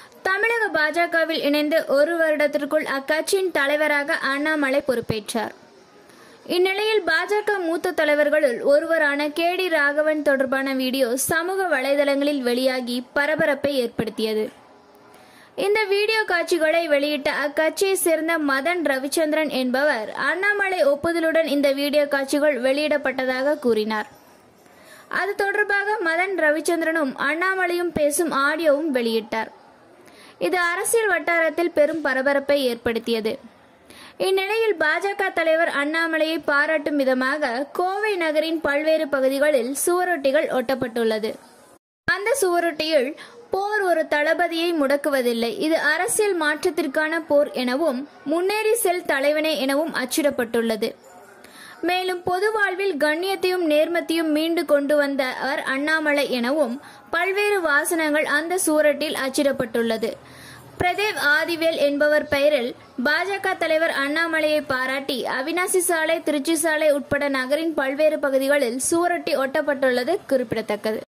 தமிழக பாஜகவில் இணைந்து ஒரு வருடத்திற்குள் அக்கட்சியின் தலைவராக அண்ணாமலை பொறுப்பேற்றார் இந்நிலையில் பாஜக மூத்த தலைவர்களுள் ஒருவரான கே டி ராகவன் தொடர்பான வீடியோ சமூக வலைதளங்களில் வெளியாகி பரபரப்பை ஏற்படுத்தியது இந்த வீடியோ காட்சிகளை வெளியிட்ட அக்கட்சியை சேர்ந்த மதன் ரவிச்சந்திரன் என்பவர் அண்ணாமலை ஒப்புதலுடன் இந்த வீடியோ காட்சிகள் வெளியிடப்பட்டதாக கூறினார் அது தொடர்பாக மதன் ரவிச்சந்திரனும் அண்ணாமலையும் பேசும் ஆடியோவும் வெளியிட்டார் இது அரசியல் வட்டாரத்தில் பெரும் பரபரப்பை ஏற்படுத்தியது இந்நிலையில் பாஜக தலைவர் அண்ணாமலையை பாராட்டும் விதமாக கோவை நகரின் பல்வேறு பகுதிகளில் சுவரொட்டிகள் ஒட்டப்பட்டுள்ளது அந்த சுவரொட்டியில் போர் ஒரு தளபதியை முடக்குவதில்லை இது அரசியல் மாற்றத்திற்கான போர் எனவும் முன்னேறி செல் தலைவனே எனவும் அச்சிடப்பட்டுள்ளது மேலும் பொது வாழ்வில் கண்ணியத்தையும் நேர்மத்தையும் மீண்டு கொண்டு வந்த அவர் அண்ணாமலை எனவும் பல்வேறு வாசனங்கள் அந்த சூரட்டில் அச்சிடப்பட்டுள்ளது பிரதேவ் ஆதிவேல் என்பவர் பெயரில் பாஜக தலைவர் அண்ணாமலையை பாராட்டி அவினாசி சாலை திருச்சி சாலை உட்பட நகரின் பல்வேறு பகுதிகளில் சுவரொட்டி ஒட்டப்பட்டுள்ளது குறிப்பிடத்தக்கது